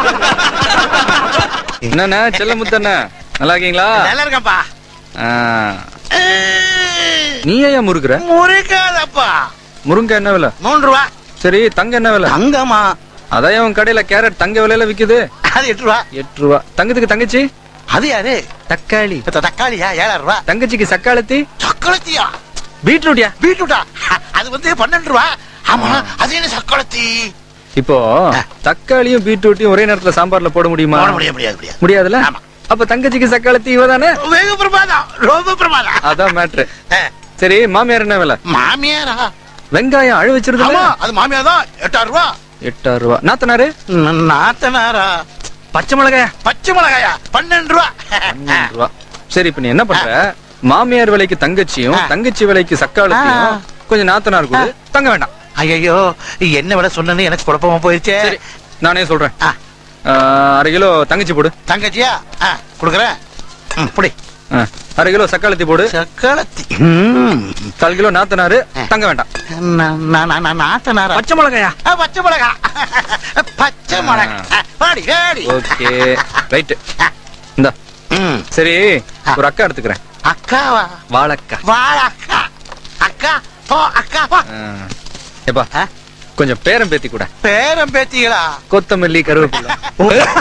என்னண்ணா செல்ல முத்தண்ணா நல்லா இருக்கீங்களா நல்லா இருக்கப்பா ஆ, நீ ஏன் முறுக்குற முறிக்காதப்பா முருங்கை என்ன விலை மூன்று ரூபா சரி தங்க என்ன விலை தங்கம்மா அதான் உன் கடையில கேரட் தங்க விலையில விக்குது அது எட்டு ரூபா எட்டு ரூபா தங்கத்துக்கு தங்கச்சி அது யாரு தக்காளி இப்ப தக்காளியா ஏழாயிரம் ரூபா தங்கச்சிக்கு சக்காளத்தி சக்கலத்தியா பீட்ரூட்யா பீட்ரூட்டா அது வந்து பன்னெண்டு ரூபா ஆமா அது என்ன சக்கலத்தி இப்போ தக்காளியும் பீட்ரூட்டையும் ஒரே நேரத்துல சாம்பார்ல போட முடியுமா போட முடியாது முடியாது முடியாது முடியாதுல ஆமா. அப்ப தங்கச்சிக்கு சக்காளத்தி இவதானே வெகு பிரமாதம் ரொம்ப பிரமாதம் அதான் மேட்ரு ஆ, சரி மாமியார் என்ன விலை மாமியாரா வெங்காயம் அழு வச்சிருந்தா ஆமா அது மாமியார் தான் எட்டாயிரம் ரூபா எட்டாயிரம் ரூபா நாத்தனாரு ந- நாத்தனாரா பச்சை மிளகாயா பச்சை மிளகாயா பன்னெண்டு ரூபா பன்னெண்டு ரூபா சரி இப்ப நீ என்ன பண்ற மாமியார் விலைக்கு தங்கச்சியும் ஆ. தங்கச்சி விலைக்கு சக்காளத்தையும் ஆ. கொஞ்சம் நாத்தனார் கூட தங்க வேண்டாம் ஐயோ என்ன விட சொன்னேன்னு எனக்கு குழப்பமா போயிருச்சே சரி நானே சொல்றேன் ஆ, ஆ, அரை கிலோ தங்கச்சி போடு தங்கச்சியா ஆ, கொடுக்குறேன் ம், புடி ஆ, அரை கிலோ சக்காளத்தி போடு சக்களத்தி ம். கால் கிலோ நாத்தனாரு ஆ. தங்க வேண்டாம் நா- நா- நா- நா- நாத்தனாரா பச்சை மிளகாயா ஆ, பச்சை மிளகா பச்சை மிளகா ஆ, வாடி வாடி ஓகே ரைட் இந்த ம். சரி ஆ. ஒரு அக்கா எடுத்துக்கிறேன் அக்காவா வாழக்கா வாழ அக்கா அக்கா போ அக்கா போ ஆ. எப்பா ஆ? கொஞ்சம் பேரம் பேத்தி கூட பேரம் பேத்திகளா கொத்தமல்லி கருவேப்பிலை